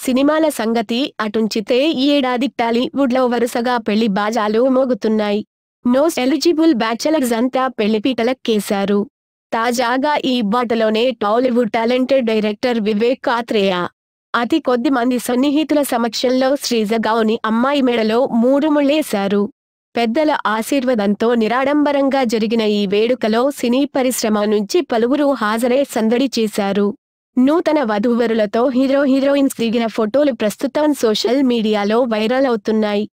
సినిమాల సంగతి అటుంచితే ఈ ఏడాది టాలీవుడ్ లో వరుసగా పెళ్లి బాజాలు మోగుతున్నాయి నోస్ ఎలిజిబుల్ బ్యాచలర్స్ అంతా పెళ్లిపీటలకేశారు తాజాగా ఈ బాటలోనే Tollywood talented director Vivek Athreya అతి కొద్ది మంది సన్నిహితుల సమక్షంలో శ్రీజ గౌని అమ్మాయి మెడలో మూడు ముళ్ళేశారు పెద్దల ఆశీర్వాదంతో నిరాడంబరంగా జరిగిన ఈ వేడుకలో సినీ పరిశ్రమ నుంచి పలువురు హాజరై సందడి చేశారు నూతన వధూవరులతో హీరో హీరోయిన్స్ దిగిన ఫోటోలు ప్రస్తుతం సోషల్ మీడియాలో వైరల్ అవుతున్నాయి